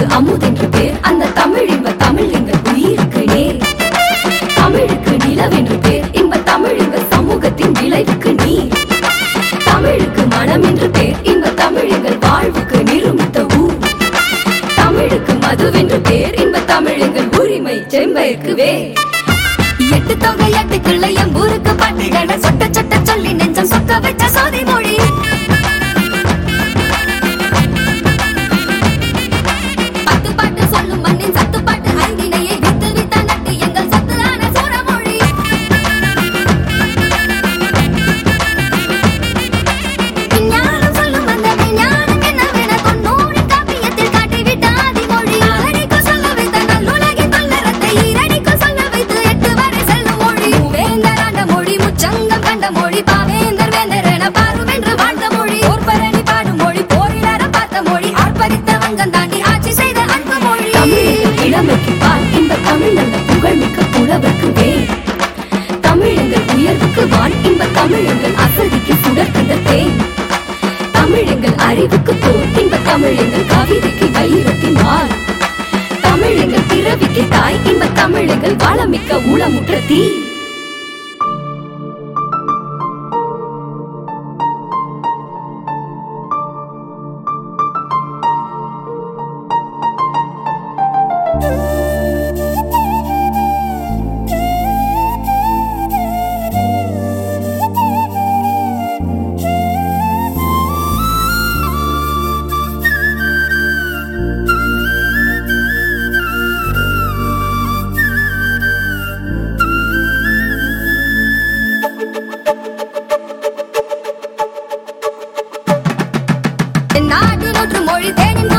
அமுதென்று பேர் அந்த தமிழ் இன்ப தமிழ் எங்கள் உயிருக்கு நேர் தமிழுக்கு நிலவென்று பேர் இன்ப தமிழ் எங்கள் சமூகத்தின் விளைவுக்கு நீர் தமிழுக்கு மனம் என்று பேர் இன்ப தமிழ் எங்கள் வாழ்வுக்கு நிருமித்த ஊர் தமிழுக்கு மதுவென்று பேர் இன்ப தமிழ் எங்கள் உரிமை செம்பயிற்கு வேர் எட்டு தொகை எட்டு கிள்ளை எம்பூருக்கு பாட்டுகளை சொட்ட சொட்ட சொல்லி நெஞ்சம் சொக்க வச்ச சோதி மொழி பத்து பாட்டு சொல்லும் மண்ணின் சத்து பாட்டு ஐந்தினையை வித்து வித்த நட்டு எங்கள் சத்து ஆன சோரமொழி விஞ்ஞானம் சொல்லும் அந்த விஞ்ஞானம் என்னவென தொண்ணூறு காப்பியத்தில் காட்டிவிட்ட ஆதிமொழி அடிக்கும் சொல்ல வைத்த நல்லுலகின் தொல்லறத்தை ஈரடிக்கும் சொல்ல வைத்து எட்டு வரை செல்லும் மொழி வேந்தராண்ட மொழி முச்சங்கம் கண்ட மொழி பாவேந்தர் வேந்தர் என பாருவென்று வாழ்ந்த மொழி போர்பரணி பாடும் மொழி போரிலர பார்த்த மொழி ஆர்ப்பரித்த வங்கம் தாண்டி ஆட்சி செய்த அன்பு மொழி இளமைக்கு பால் இந்த தமிழ் நல்ல புகழ்மிக்க புலவர்க்கு வேர் தமிழங்கள் உயர்வுக்கு வான் இன்ப தமிழங்கள் அசதிக்கு சுடர் தந்த தேன் தமிழங்கள் அறிவுக்கு தோல் இன்ப தமிழங்கள் கவிதைக்கு வைரத்தின் வால் தமிழங்கள் பிறவிக்கு தாய் இன்ப தமிழங்கள் வளமிக்க உளமுற்ற தீ நாடு நூற்று மொழி தேனின்